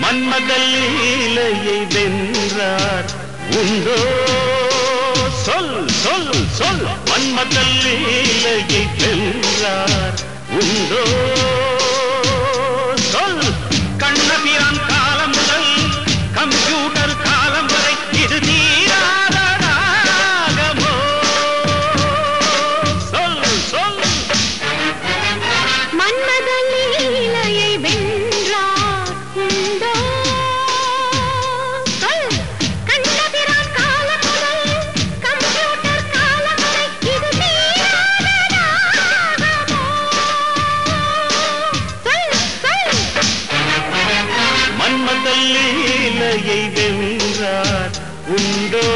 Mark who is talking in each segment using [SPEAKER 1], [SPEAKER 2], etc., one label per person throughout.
[SPEAKER 1] மன்மதல் லீலையை வென்றார் உண்டோ சொல் சொல் சொல் மன்மதல் லீலையை வென்றார் உண்டோ சொல் கண்ணபிரான் காலம் முதல் கம்ப்யூட்டர் காலம் வரை இது தீராத ராகமோ சொல் சொல்
[SPEAKER 2] மன்மத லீலையை வென்றார் உண்டோ சொல் கண்ணபிரான் காலம் முதல் கம்ப்யூட்டர் காலம் வரை இது தீராத ராகமோ சொல் சொல்
[SPEAKER 1] மன்மதல் லீலையை வென்றார் உண்டோ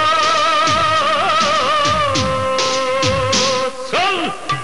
[SPEAKER 1] சொல்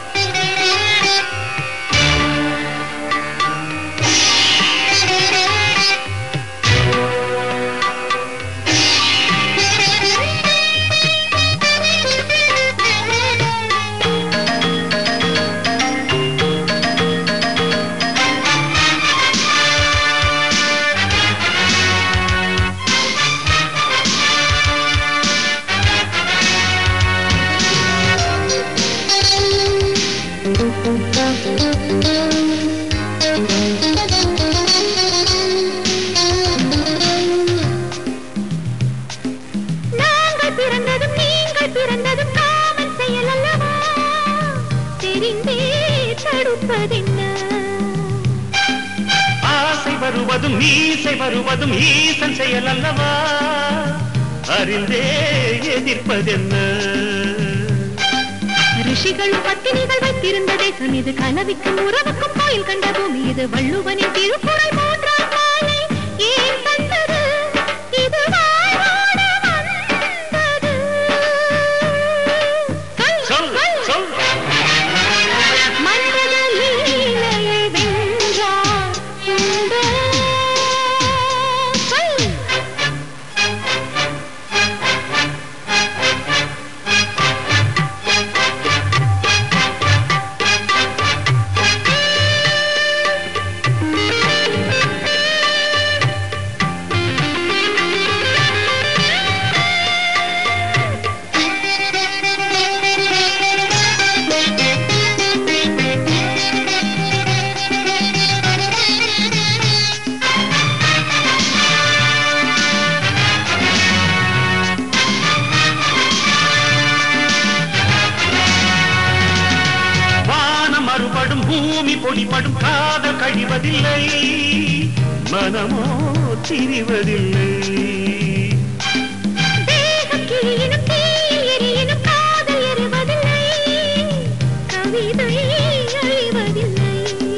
[SPEAKER 2] நாங்கள் பிறந்ததும் நீங்கள் பிறந்ததும் காமன் செயல் அல்லவா தெரிந்தே தடுப்பதென்ன
[SPEAKER 1] ஆசை வருவதும் மீசை வருவதும் ஈசன் செயல் அல்லவா அறிந்தே எதிர்ப்பதென்ன
[SPEAKER 2] ரிஷிகளும் பத்தினிகள் வைத்திருந்த தேசம் இது கலவிக்கும் உறவுக்கும் கோயில் கண்ட பூமி இது வள்ளுவனின் திருக்குறள் மூன்றாம் மாலை ஏன் தந்தது இது வாழ்வோடு வந்தது
[SPEAKER 1] சொல் சொல்
[SPEAKER 2] மன்மத லீலையை வென்றார் உண்டோ? சொல்
[SPEAKER 1] வானம் மறுபடும் பூமி பொடிபடும் காதல் கழிவதில்லை மனமோ திரிவதில்லை
[SPEAKER 2] தேகம் கிழியினும் தீயில் எரியினும் காதல் எரிவதில்லை கவிதை அழிவதில்லை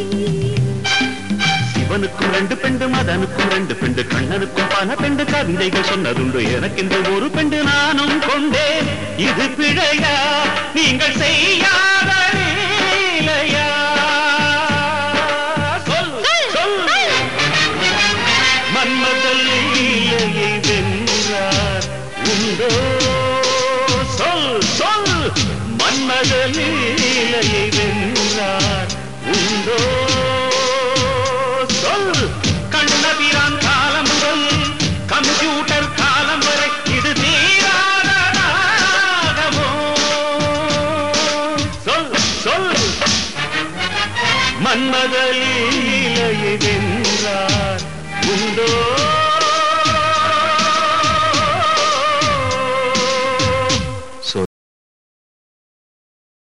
[SPEAKER 1] சிவனுக்கும் ரெண்டு பெண்டு மதனுக்கும் ரெண்டு பெண்டு கண்ணனுக்கும் பல பெண்டு கவிதைகள் சொன்னதுண்டு எனக்கென்று ஒரு பெண்டு நானும் கொண்டேன் இது பிழையா நீங்கள் செய்யாத லீலையா சொல் சொல் மன்மதல் லீலையை வென்றார் உண்டோ சொல் சொல் மன்மத லீலையை வென்றார் உண்டோ சொல் கண்ணபிரான் காலம் முதல் கம்ப்யூட்டர் காலம் வரை இது தீராத ராகமோ சொல் சொல் மன்மத லீலையை வென்றார் உண்டோ